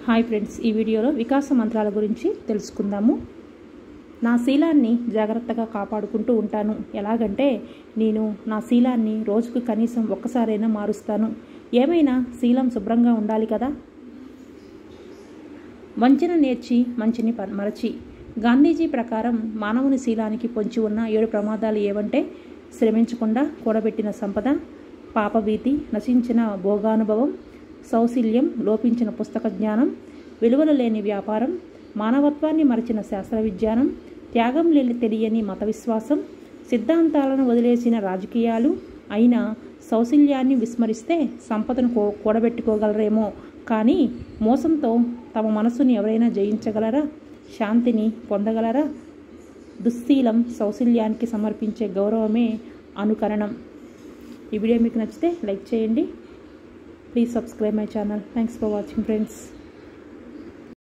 hi friends ఈ వీడియోలో వికాస మంత్రాల గురించి తెలుసుకుందాము నా శీలాన్ని జాగ్రత్తగా కాపాడుకుంటూ ఉంటాను ఎలాగంటే నేను నా శీలాన్ని రోజుకు కనీసం ఒక్కసారైనా మారుస్తాను ఏమైనా శీలం శుభ్రంగా ఉండాలి కదా వంచన నేర్చి మంచిని ప- మరచి గాంధీజీ ప్రకారం మానవుని శీలానికి పొంచి ఉన్న ఏడు ప్రమాదాలు ఏవంటే శ్రమించకుండా కూడబెట్టిన సంపద పాపభీతి నశించిన భోగానుభవం సౌశల్యం లోపించిన పుస్తక జ్ఞానం విలువలు లేని వ్యాపారం మానవత్వాన్ని మరచిన శాస్త్ర విజ్ఞానం త్యాగం లేని తెలియని మత విశ్వాసం సిద్ధాంతాలను వదిలేసిన రాజకీయాలు అయినా సౌశల్యాన్ని విస్మరిస్తే సంపదను కూ కూడబెట్టుకోగలరేమో కానీ మోసంతో తమ మనసుని ఎవరైనా జయించగలరా శాంతిని పొందగలరా దుశ్శీలం సౌశల్యానికి సమర్పించే గౌరవమే అనుకరణం ఈ వీడియో మీకు నచ్చితే లైక్ చేయండి please subscribe my channel thanks for watching friends